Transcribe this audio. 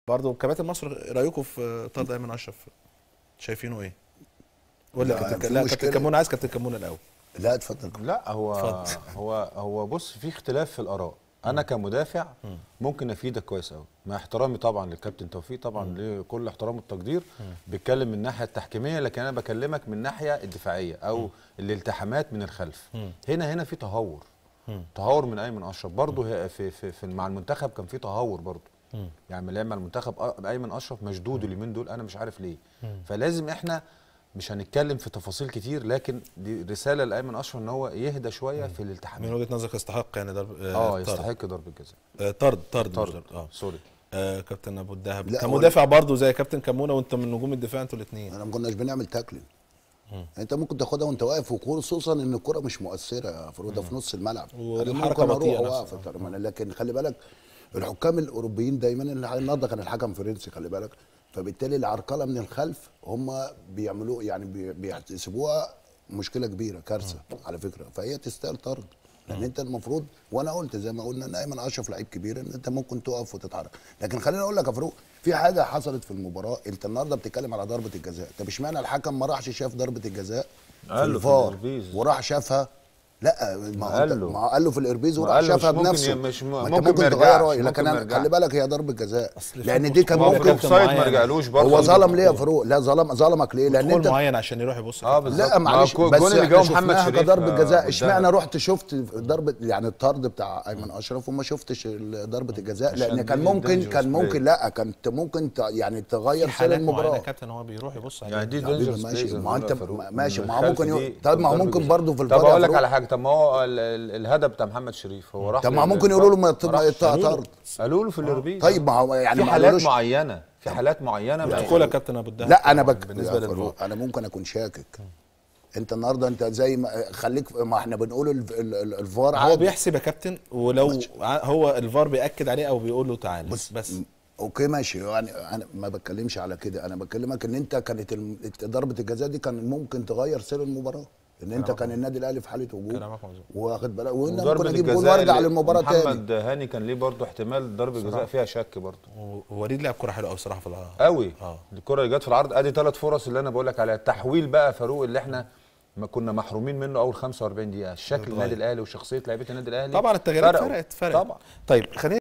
برضه كباتن مصر رايكم في طرد ايمن اشرف شايفينه ايه؟ ولا لا، كابتن في لا مشكلة. كابتن كمونه عايز كابتن كمونه الاول لا اتفضل لا هو اتفضل. هو هو بص في اختلاف في الاراء انا كمدافع ممكن افيدك كويس قوي مع احترامي طبعا للكابتن توفيق طبعا ليه كل احترام والتقدير بيتكلم من الناحيه التحكيميه لكن انا بكلمك من الناحيه الدفاعيه او الالتحامات من الخلف هنا هنا في تهور تهور من ايمن اشرف برضه هي- في, في, في مع المنتخب كان في تهور برضه يعني لما لعب مع المنتخب أ- ايمن اشرف مشدود اليومين دول انا مش عارف ليه فلازم احنا مش هنتكلم في تفاصيل كتير لكن دي رساله لايمن اشرف ان هو يهدى شويه في من الالتحامات وجهه نظرك يستحق يعني ضرب اه طرد. يستحق ضربه جزاء آه، طرد طرد مش طرد ضرب. اه سوري آه، كابتن ابو الدهب لا، كمدافع برضه زي كابتن كمونه وانت من نجوم الدفاع انتوا الاثنين انا ما كناش بنعمل تاكلين انت ممكن تاخدها وانت واقف وخصوصا ان الكره مش مؤثره يا فروده في نص الملعب والحركة أنا بطيئة ممكن اروح نفسها. واقف طب ما أنا- لكن خلي بالك الحكام الاوروبيين دايما اللي النهارده كان الحكم فرنسي خلي بالك فبالتالي العرقله من الخلف هم بيعملوه يعني بي- بيحتسبوها مشكله كبيره كارثه على فكره فهي تستاهل طرد لان انت المفروض وانا قلت زي ما قلنا ان ايمن اشرف لعيب كبير ان انت ممكن تقف وتتحرك لكن خليني اقول لك يا فاروق في حاجه حصلت في المباراه انت النهارده بتتكلم على ضربه الجزاء طب اشمعنى الحكم ما راحش شاف ضربه الجزاء في قال له في الفار الإربيز. وراح شافها لا ما هو قال أنت- له. ما هو قال له في الاربيز ما وراح قال له شافها مش ممكن بنفسه ي- مش م- ما أنت ممكن ما ممكن يرجعش، تغير رايه ممكن لكن ما أنا يرجعش. خلي بالك هي ضربه جزاء أصل في لان دي كان هو في ممكن كابتن اوفسايد معين. ما رجعلوش برضه هو ظلم ليه يا فاروق لا ظلم ظلمك ليه لان دخول انت معين عشان يروح يبص اه بالظبط لا معلش ما هو بس الجون اللي احنا جابه محمد شفناها شريف كضربه آه، جزاء اشمعنى قدامك. رحت شفت ضربه يعني الطرد بتاع ايمن اشرف وما شفتش ال- ضربه الجزاء عشان لان كان دي ممكن dangerous كان ممكن play. لا كانت ممكن ت- يعني في تغير سير حالات معينه المباراه كابتن هو بيروح يبص يعني عليه دي حبيبي دينجرس ماشي ما انت ماشي ما هو هو ممكن يقول طب ما هو ممكن برضه في طب الفار يا اقول لك فاروق. على حاجه طب ما هو ال- ال- الهدف بتاع محمد شريف هو راح طب ما هو لل- ممكن يقولوا له ما ما راحش. يطلع قالوا له- طرد قالوا له في الاربيز طيب ما هو يعني في ما حالات قالولوش معينه في حالات معينه ما تدخلها كابتن ابو الدهب لا انا بك بالنسبه يا للفار فاروق، انا ممكن اكون شاكك انت النهارده انت زي ما خليك ما احنا بنقول ال- ال- ال- الفار هو عادي. بيحسب يا كابتن ولو ع- هو الفار بياكد عليه او بيقول له تعالى بص بس م- اوكي ماشي يعني انا ما بتكلمش على كده انا بكلمك ان انت كانت الم- ضربه الجزاء دي كان ممكن تغير سير المباراه ان انت كان النادي الاهلي في حاله هجوم كلامك مظبوط. واخد بالك وان ممكن وضربه اجيب جول الجزاء وارجع اللي للمباراه تاني محمد هاني كان ليه برضه احتمال ضربه جزاء فيها شك برضه ووليد لعب كوره حلوه قوي الصراحه في العرض قوي اه الكره اللي جت في العرض ادي ثلاث فرص اللي انا بقول لك عليها التحويل بقى فاروق اللي احنا ما كنا محرومين منه اول 45 دقيقه شكل النادي الاهلي وشخصيه لعيبه النادي الاهلي طبعا التغييرات فرقوا. فرقت فرقت طبعا طيب خلينا